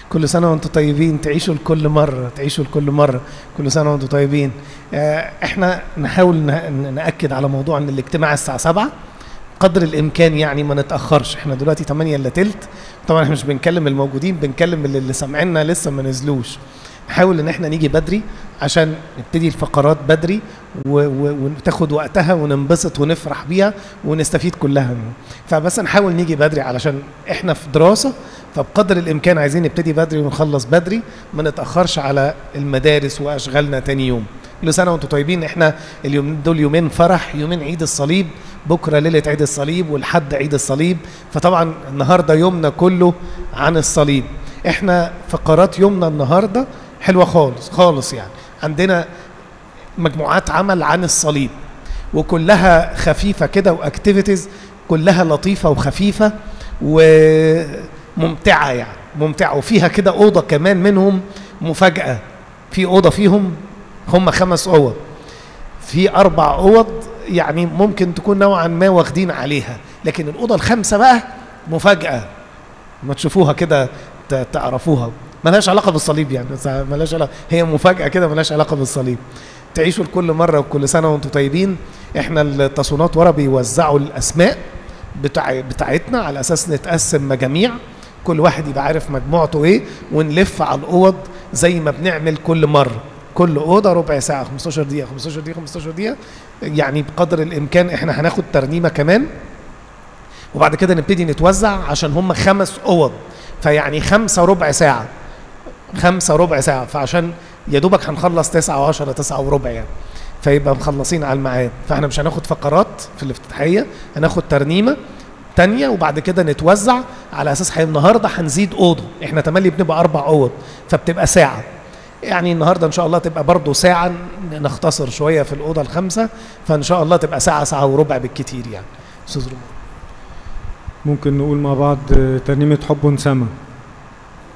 كل سنة وانتم طيبين تعيشوا لكل مرة تعيشوا لكل مرة كل سنة وانتم طيبين آه، احنا نحاول ن- نأكد على موضوع ان الاجتماع الساعة 7 قدر الامكان يعني ما نتاخرش احنا دلوقتي 8 الا تلت طبعا احنا مش بنكلم الموجودين بنكلم اللي, اللي سامعيننا لسه ما نزلوش نحاول ان احنا نيجي بدري عشان نبتدي الفقرات بدري و- و- وتاخد وقتها وننبسط ونفرح بيها ونستفيد كلها فبس نحاول نيجي بدري علشان احنا في دراسه فبقدر الامكان عايزين نبتدي بدري ونخلص بدري ما نتاخرش على المدارس واشغالنا تاني يوم كل سنه وانتم طيبين احنا اليوم دول يومين فرح يومين عيد الصليب بكره ليله عيد الصليب والحد عيد الصليب فطبعا النهارده يومنا كله عن الصليب احنا فقرات يومنا النهارده حلوه خالص خالص يعني عندنا مجموعات عمل عن الصليب وكلها خفيفه كده واكتيفيتيز كلها لطيفه وخفيفه وممتعه يعني ممتعه وفيها كده اوضه كمان منهم مفاجاه في اوضه فيهم هم خمس اوض في اربع اوض يعني ممكن تكون نوعا ما واخدين عليها لكن الاوضه الخامسه بقى مفاجاه ما تشوفوها كده ت- تعرفوها ملهاش علاقه بالصليب يعني بس ملهاش علاقه هي مفاجاه كده ملهاش علاقه بالصليب تعيشوا لكل مره وكل سنه وانتم طيبين احنا التصونات ورا بيوزعوا الاسماء بتاع بتاعتنا على اساس نتقسم مجاميع كل واحد يبقى عارف مجموعته ايه ونلف على الاوض زي ما بنعمل كل مره كل اوضه ربع ساعه 15 دقيقه 15 دقيقه 15 دقيقه يعني بقدر الامكان احنا هناخد ترنيمه كمان وبعد كده نبتدي نتوزع عشان هم خمس اوض فيعني خمسه ربع ساعه خمسه ربع ساعه فعشان يا دوبك هنخلص تسعة وعشرة تسعة وربع يعني فيبقى مخلصين على الميعاد فاحنا مش هناخد فقرات في الافتتاحيه هناخد ترنيمه تانية وبعد كده نتوزع على اساس حي- النهارده هنزيد اوضه احنا تملي بنبقى اربع اوض فبتبقى ساعه يعني النهارده ان شاء الله تبقى برضه ساعه ن- نختصر شويه في الاوضه الخامسه فان شاء الله تبقى ساعه ساعه وربع بالكتير يعني استاذ رمضان ممكن نقول مع بعض آه، ترنيمة حب سما